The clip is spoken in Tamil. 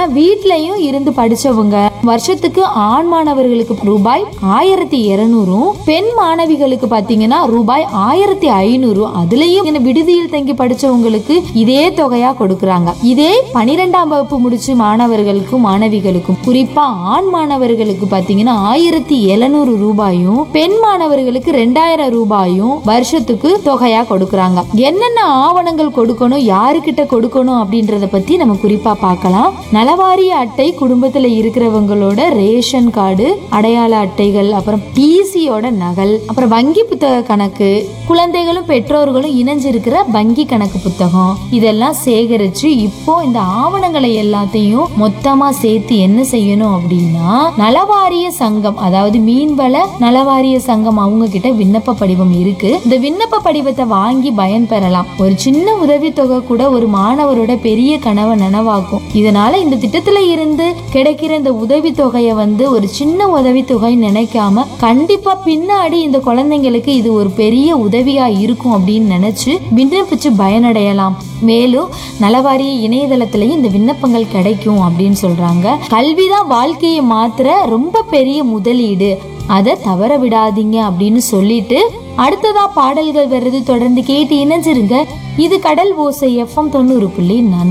பாத்தீங்கன்னா வீட்லயும் இருந்து படிச்சவங்க வருஷத்துக்கு ஆண் மாணவர்களுக்கு ரூபாய் ஆயிரத்தி இருநூறும் பெண் மாணவிகளுக்கு பாத்தீங்கன்னா ரூபாய் ஆயிரத்தி ஐநூறு அதுலயும் இந்த விடுதியில் தங்கி படிச்சவங்களுக்கு இதே தொகையா கொடுக்கறாங்க இதே பனிரெண்டாம் வகுப்பு முடிச்சு மாணவர்களுக்கும் மாணவிகளுக்கும் குறிப்பா ஆண் மாணவர்களுக்கு பாத்தீங்கன்னா ஆயிரத்தி எழுநூறு ரூபாயும் பெண் மாணவர்களுக்கு ரெண்டாயிரம் ரூபாயும் வருஷத்துக்கு தொகையா கொடுக்கறாங்க என்னென்ன ஆவணங்கள் கொடுக்கணும் யாருக்கிட்ட கொடுக்கணும் அப்படின்றத பத்தி நம்ம குறிப்பா பார்க்கலாம் நலவாரிய அட்டை குடும்பத்துல இருக்கிறவங்களோட ரேஷன் கார்டு அடையாள அட்டைகள் அப்புறம் டிசியோட நகல் அப்புறம் வங்கி புத்தக கணக்கு குழந்தைகளும் பெற்றோர்களும் இணைஞ்சிருக்கிற வங்கி கணக்கு புத்தகம் இதெல்லாம் சேகரிச்சு இப்போ இந்த ஆவணங்களை எல்லாத்தையும் மொத்தமா சேர்த்து என்ன செய்யணும் அப்படின்னா நலவாரிய சங்கம் அதாவது மீன்வள நலவாரிய சங்கம் அவங்க கிட்ட விண்ணப்ப படிவம் இருக்கு இந்த விண்ணப்ப படிவத்தை வாங்கி பயன் பெறலாம் ஒரு சின்ன உதவித்தொகை கூட ஒரு மாணவரோட பெரிய கனவை நனவாக்கும் இதனால இந்த திட்டத்துல இருந்து கிடைக்கிற இந்த உதவித்தொகையை வந்து ஒரு சின்ன உதவித்தொகை நினைக்காம கண்டிப்பா பின்னாடி இந்த குழந்தைங்களுக்கு இது ஒரு பெரிய உதவியா இருக்கும் அப்படின்னு நினைச்சு விண்ணப்பிச்சு பயனடையலாம் மேலும் நலவாரிய இணையதளத்திலையும் இந்த விண்ணப்பங்கள் கிடைக்கும் அப்படின்னு சொல்றாங்க கல்விதான் வாழ்க்கையை மாத்துற ரொம்ப பெரிய முதலீடு அதை தவற விடாதீங்க அப்படின்னு சொல்லிட்டு அடுத்ததா பாடல்கள் வர்றது தொடர்ந்து கேட்டு இணைஞ்சிருங்க இது கடல் ஓசை எஃப்எம் தொண்ணூறு புள்ளி நான்கு